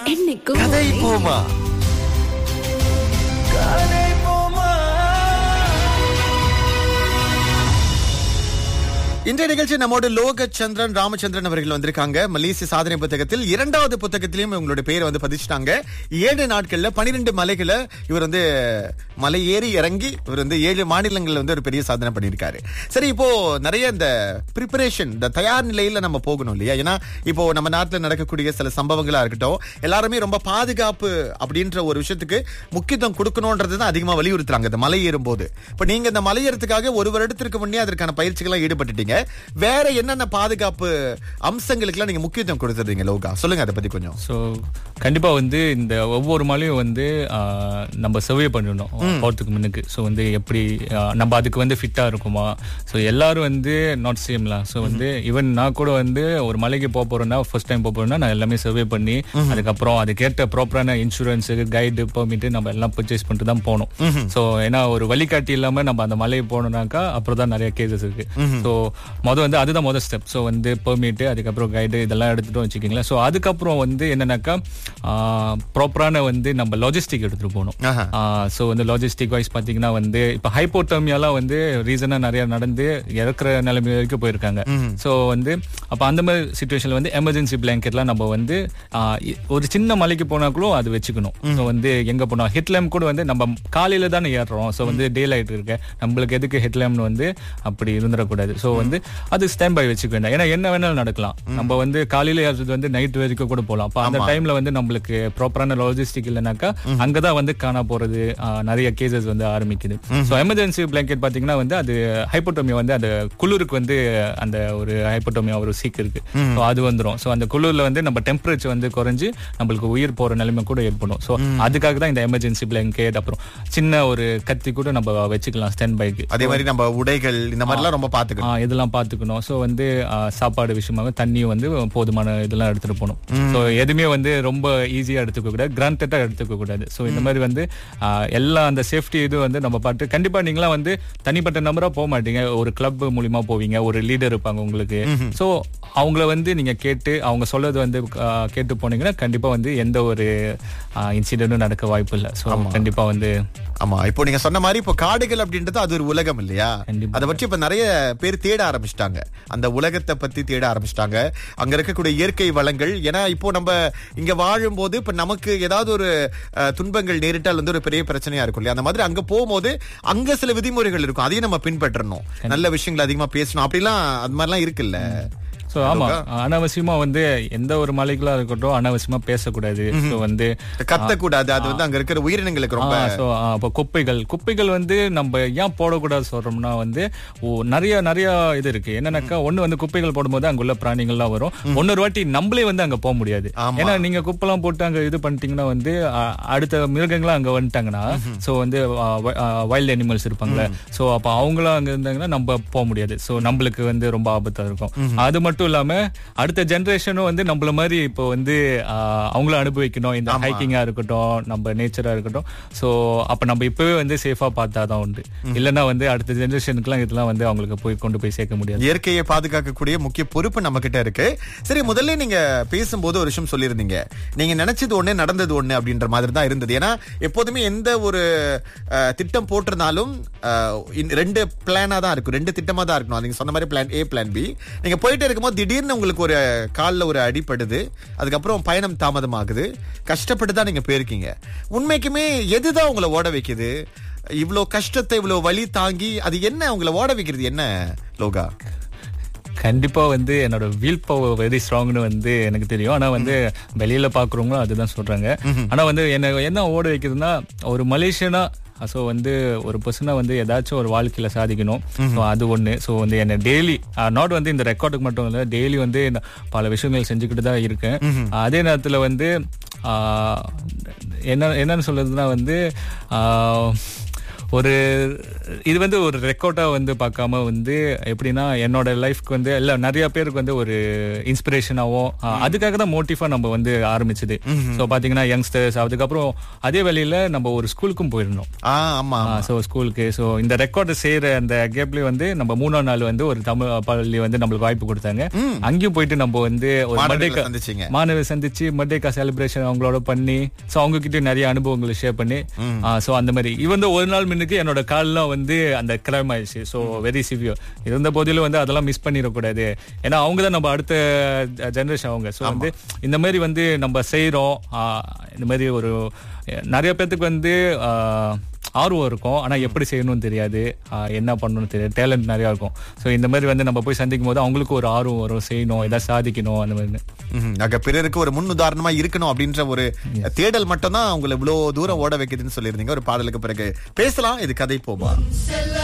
என்னைக்கும் கதை போமா கதை போமா இன்றைய நிகழ்ச்சி நம்மோடு லோக சந்திரன் ராமச்சந்திரன் அவர்கள் வந்திருக்காங்க மலேசிய சாதனை புத்தகத்தில் இரண்டாவது புத்தகத்திலையும் இவங்களுடைய பேரை வந்து பதிச்சிட்டாங்க ஏழு நாட்கள்ல பனிரெண்டு மலைகளை இவர் வந்து மலை ஏறி இறங்கி இவர் வந்து ஏழு மாநிலங்கள்ல வந்து ஒரு பெரிய சாதனை பண்ணியிருக்காரு சரி இப்போ நிறைய இந்த ப்ரிப்பரேஷன் இந்த தயார் நிலையில நம்ம போகணும் இல்லையா ஏன்னா இப்போ நம்ம நாட்டுல நடக்கக்கூடிய சில சம்பவங்களா இருக்கட்டும் எல்லாருமே ரொம்ப பாதுகாப்பு அப்படின்ற ஒரு விஷயத்துக்கு முக்கியத்துவம் கொடுக்கணும்ன்றது தான் அதிகமா வலியுறுத்துறாங்க இந்த மலை ஏறும் போது இப்ப நீங்க இந்த மலை ஏறதுக்காக ஒரு வருடத்திற்கு முன்னே அதற்கான பயிற்சிகள்லாம் ஈடுபட்டுட்டீங்க வேற என்னென்ன பாதுகாப்பு அம்சங்களுக்குலாம் நீங்க முக்கியத்துவம் கொடுத்துறீங்க லோகா சொல்லுங்க அதை பத்தி கொஞ்சம் ஸோ கண்டிப்பா வந்து இந்த ஒவ்வொரு மலையும் வந்து ஆ, நம்ம சர்வே பண்ணணும் போகிறதுக்கு முன்னுக்கு ஸோ வந்து எப்படி ஆ, நம்ம அதுக்கு வந்து ஃபிட்டா இருக்குமா ஸோ எல்லாரும் வந்து நாட் சேம்லாம் ஸோ வந்து ஈவன் நான் கூட வந்து ஒரு மலைக்கு போக போறேன்னா ஃபர்ஸ்ட் டைம் போக போறேன்னா நான் எல்லாமே சர்வே பண்ணி அதுக்கப்புறம் அதுக்கேற்ற ப்ராப்பரான இன்சூரன்ஸ் கைடு பெர்மிட் நம்ம எல்லாம் பர்ச்சேஸ் பண்ணிட்டு தான் போகணும் ஸோ ஏன்னா ஒரு வழிகாட்டி இல்லாம நம்ம அந்த மலையை போனோம்னாக்கா அப்புறம் தான் நிறைய கேசஸ் இருக்கு ஸோ மொதல் வந்து அதுதான் மொதல் ஸ்டெப் ஸோ வந்து பெர்மிட் அதுக்கப்புறம் கைடு இதெல்லாம் எடுத்துட்டு வச்சுக்கிங்களேன் ஸோ அதுக்கப்புறம் வந்து என்னன்னாக்கா ப்ராப்பரான வந்து நம்ம லாஜிஸ்டிக் எடுத்துட்டு போகணும் ஆஹா. ஸோ வந்து லாஜிஸ்டிக் வைஸ் பார்த்தீங்கன்னா வந்து இப்போ ஹைப்போட்டர்மியாலாம் வந்து ரீசனாக நிறைய நடந்து இறக்குற நிலைமை வரைக்கும் போயிருக்காங்க ஸோ வந்து அப்போ அந்த மாதிரி சுச்சுவேஷனில் வந்து எமர்ஜென்சி பிளாங்கெட்லாம் நம்ம வந்து ஆ, இ- ஒரு சின்ன மலைக்கு போனாக்களும் அது வச்சுக்கணும் ஸோ வந்து எங்கே போனோம் ஹெட்லேம் கூட வந்து நம்ம காலையில தானே ஏறுறோம் ஸோ வந்து டே லைட் இருக்கு நம்மளுக்கு எதுக்கு ஹெட்லேம்னு வந்து அப்படி இருந்துடக்கூடாது ஸோ வந்து அது ஸ்டாண்ட் பை வச்சுக்க வேண்டாம் ஏன்னா என்ன வேணாலும் நடக்கலாம் நம்ம வந்து காலையில ஏறுறது வந்து நைட் வரைக்கும் கூட போகலாம் அப்போ அந்த டைம்ல வந்து நம்மளுக்கு ப்ராப்பரான லாஜிஸ்டிக் இல்லைனாக்கா அங்கதான் வந்து காணா போறது ஆ, நிறைய கேசஸ் வந்து ஆரம்பிக்குது ஸோ எமர்ஜென்சி பிளாங்கெட் பாத்தீங்கன்னா வந்து அது ஹைப்போட்டோமியா வந்து அந்த குளிருக்கு வந்து அந்த ஒரு ஹைப்போட்டோமியா ஒரு சீக் இருக்கு ஸோ அது வந்துரும் ஸோ அந்த குளிர்ல வந்து நம்ம டெம்பரேச்சர் வந்து குறைஞ்சு நம்மளுக்கு உயிர் போற நிலைமை கூட ஏற்படும் ஸோ அதுக்காக தான் இந்த எமர்ஜென்சி பிளாங்கெட் அப்புறம் சின்ன ஒரு கத்தி கூட நம்ம வச்சுக்கலாம் ஸ்டாண்ட் பைக்கு அதே மாதிரி நம்ம உடைகள் இந்த மாதிரிலாம் ரொம்ப பாத்துக்கணும் ஆ, இதெல்லாம் பார்த்துக்கணும் ஸோ வந்து ஆ, சாப்பாடு விஷயமாக தண்ணியும் வந்து போதுமான இதெல்லாம் எடுத்துட்டு போகணும் ஸோ எதுவுமே வந்து ரொம்ப ஈஸியா எடுத்துக்க கூடாது கிராண்டடா எடுத்துக்க கூடாது ஸோ இந்த மாதிரி வந்து ஆ, எல்லா அந்த சேஃப்டி இது வந்து நம்ம பார்த்து கண்டிப்பா நீங்களாம் வந்து தனிப்பட்ட நம்பரா போக மாட்டீங்க ஒரு கிளப் மூலியமா போவீங்க ஒரு லீடர் இருப்பாங்க உங்களுக்கு ஸோ அவங்கள வந்து நீங்க கேட்டு அவங்க சொல்றது வந்து ஆ, கேட்டு போனீங்கன்னா கண்டிப்பா வந்து எந்த ஒரு இன்சிடென்ட்டும் நடக்க வாய்ப்பு இல்லை ஸோ கண்டிப்பா வந்து ஆமா இப்போ நீங்க சொன்ன மாதிரி இப்போ காடுகள் அப்படின்றது அது ஒரு உலகம் இல்லையா கண்டிப்பா. அதை பற்றி இப்ப நிறைய பேர் தேட ஆரம்பிச்சிட்டாங்க அந்த உலகத்தை பத்தி தேட ஆரம்பிச்சிட்டாங்க அங்க இருக்கக்கூடிய இயற்கை வளங்கள் ஏன்னா இப்போ நம்ம இங்க வாழும்போது இப்ப நமக்கு ஏதாவது ஒரு அஹ், துன்பங்கள் நேரிட்டால் வந்து ஒரு பெரிய பிரச்சனையா இருக்கும் இல்லையா அந்த மாதிரி அங்க போகும்போது அங்க சில விதிமுறைகள் இருக்கும் அதையும் நம்ம பின்பற்றணும் நல்ல விஷயங்கள் அதிகமா பேசணும் அப்படிலாம் அது மாதிரிலாம் இருக்குல்ல ஸோ ஆமா அனாவசியமா வந்து எந்த ஒரு மலைகளா இருக்கட்டும் அனாவசியமா பேசக்கூடாது ஸோ வந்து கத்தக்கூடாது அது வந்து அங்க இருக்கிற உயிரினங்களுக்கு ரொம்ப ஸோ அப்போ குப்பைகள் குப்பைகள் வந்து நம்ம ஏன் போடக்கூடாது சொல்றோம்னா வந்து ஓ, நிறைய நிறைய இது இருக்கு என்னன்னாக்கா ஒண்ணு வந்து குப்பைகள் போடும்போது அங்க உள்ள பிராணிகள்லாம் வரும் இன்னொரு வாட்டி நம்மளே வந்து அங்க போக முடியாது ஆமா. ஏன்னா நீங்க குப்பைலாம் போட்டு அங்க இது பண்ணிட்டீங்கன்னா வந்து அ, அடுத்த மிருகங்களாம் அங்க வந்துட்டாங்கன்னா ஸோ வந்து வைல்ட் அனிமல்ஸ் இருப்பாங்களே ஸோ அப்போ அவங்களும் அங்க இருந்தாங்கன்னா நம்ம போக முடியாது ஸோ நம்மளுக்கு வந்து ரொம்ப ஆபத்தா இருக்கும் அது மட்டும் இல்லாம அடுத்த ஜெனரேஷனும் வந்து நம்மள மாதிரி இப்போ வந்து ஆ, அவங்களும் அனுபவிக்கணும் இந்த ஹைக்கிங்கா இருக்கட்டும் நம்ம நேச்சரா இருக்கட்டும் ஸோ அப்ப நம்ம இப்பவே வந்து சேஃபா பார்த்தாதான் உண்டு இல்லைன்னா வந்து அடுத்த ஜெனரேஷனுக்குலாம் இதெல்லாம் வந்து அவங்களுக்கு போய் கொண்டு போய் சேர்க்க முடியாது இயற்கையை பாதுகாக்கக்கூடிய முக்கிய பொறுப்பு நம்ம கிட்ட இருக்கு சரி முதல்ல நீங்க பேசும்போது ஒரு விஷயம் சொல்லியிருந்தீங்க நீங்க நினைச்சது ஒண்ணு நடந்தது ஒண்ணு அப்படின்ற மாதிரி தான் இருந்தது ஏன்னா எப்போதுமே எந்த ஒரு அஹ், திட்டம் போட்டிருந்தாலும் அஹ், இந்த ரெண்டு பிளானா தான் இருக்கும் ரெண்டு திட்டமா தான் இருக்கணும் நீங்க சொன்ன மாதிரி பிளான் ஏ பிளான் பி நீங்க போயிட்டே இருக்கும்போது திடீர்னு உங்களுக்கு ஒரு கால்ல ஒரு அடிப்படுது அதுக்கப்புறம் பயணம் தாமதமாகுது கஷ்டப்பட்டு தான் நீங்க போயிருக்கீங்க உண்மைக்குமே எதுதான் உங்களை ஓட வைக்குது இவ்வளவு கஷ்டத்தை இவ்வளவு வலி தாங்கி அது என்ன உங்களை ஓட வைக்கிறது என்ன லோகா கண்டிப்பா வந்து என்னோட வில் பவர் வெரி ஸ்ட்ராங்னு வந்து எனக்கு தெரியும் ஆனா வந்து வெளியில பாக்குறவங்களும் அதுதான் சொல்றாங்க ஆனா வந்து என்ன என்ன ஓட வைக்குதுன்னா ஒரு மலேசியனா ஸோ வந்து ஒரு பர்சனா வந்து ஏதாச்சும் ஒரு வாழ்க்கையில சாதிக்கணும் ஸோ அது ஒண்ணு ஸோ வந்து என்ன டெய்லி நாட் வந்து இந்த ரெக்கார்டுக்கு மட்டும் இல்லை டெய்லி வந்து நான் பல விஷயங்கள் செஞ்சுக்கிட்டு தான் இருக்கேன் அதே நேரத்துல வந்து ஆஹ், என்ன என்னன்னு சொல்றதுன்னா வந்து ஆஹ், ஒரு இது வந்து ஒரு ரெக்கார்டா வந்து பார்க்காம வந்து எப்படின்னா என்னோட லைஃப்க்கு வந்து இல்ல நிறைய பேருக்கு வந்து ஒரு இன்ஸ்பிரேஷனாவும் அதுக்காக தான் மோட்டிவா நம்ம வந்து ஆரம்பிச்சது ஸோ பாத்தீங்கன்னா யங்ஸ்டர்ஸ் அதுக்கப்புறம் அதே வேலையில நம்ம ஒரு ஸ்கூலுக்கும் போயிருந்தோம் ஆ ஆமா ஸோ ஸ்கூலுக்கு ஸோ இந்த ரெக்கார்டு செய்யற அந்த கேப்லயே வந்து நம்ம மூணாம் நாள் வந்து ஒரு தமிழ் பள்ளி வந்து நம்மளுக்கு வாய்ப்பு கொடுத்தாங்க அங்கேயும் போயிட்டு நம்ம வந்து ஒரு மாணவர்களை மர்டேக்கா சந்திச்சீங்க மாணவர் சந்திச்சு மர்டேக்கா செலிப்ரேஷன் அவங்களோட பண்ணி ஸோ அவங்க கிட்ட நிறைய அனுபவங்களை ஷேர் பண்ணி ஸோ அந்த மாதிரி இவன் ஒரு நாள் முன்னுக்கு என்னோட கால்லாம் வந்து அந்த கிளம் ஆயிடுச்சு ஸோ வெரி சிவியர் இருந்த போதிலும் வந்து அதெல்லாம் மிஸ் பண்ணிடக்கூடாது ஏன்னா அவங்க தான் நம்ம அடுத்த ஜெனரேஷன் அவங்க ஸோ வந்து இந்த மாதிரி வந்து நம்ம செய்கிறோம் இந்த மாதிரி ஒரு நிறைய பேர்த்துக்கு வந்து ஆஹ், ஆர்வம் இருக்கும் ஆனா எப்படி செய்யணும்னு தெரியாது ஆஹ், என்ன பண்ணணும்னு தெரியாது டேலண்ட் நிறைய இருக்கும் ஸோ இந்த மாதிரி வந்து நம்ம போய் சந்திக்கும் போது அவங்களுக்கு ஒரு ஆர்வம் வரும் செய்யணும் ஏதாவது சாதிக்கணும் அந்த மாதிரி ம்ஹும். ஆக பிறருக்கு ஒரு முன் உதாரணமா இருக்கணும் அப்படின்ற ஒரு தேடல் மட்டும் தான் உங்களை இவ்வளவு தூரம் ஓட வைக்குதுன்னு சொல்லியிருந்தீங்க ஒரு பாடலுக்கு பிறகு பேசலாம் இது கதை போமா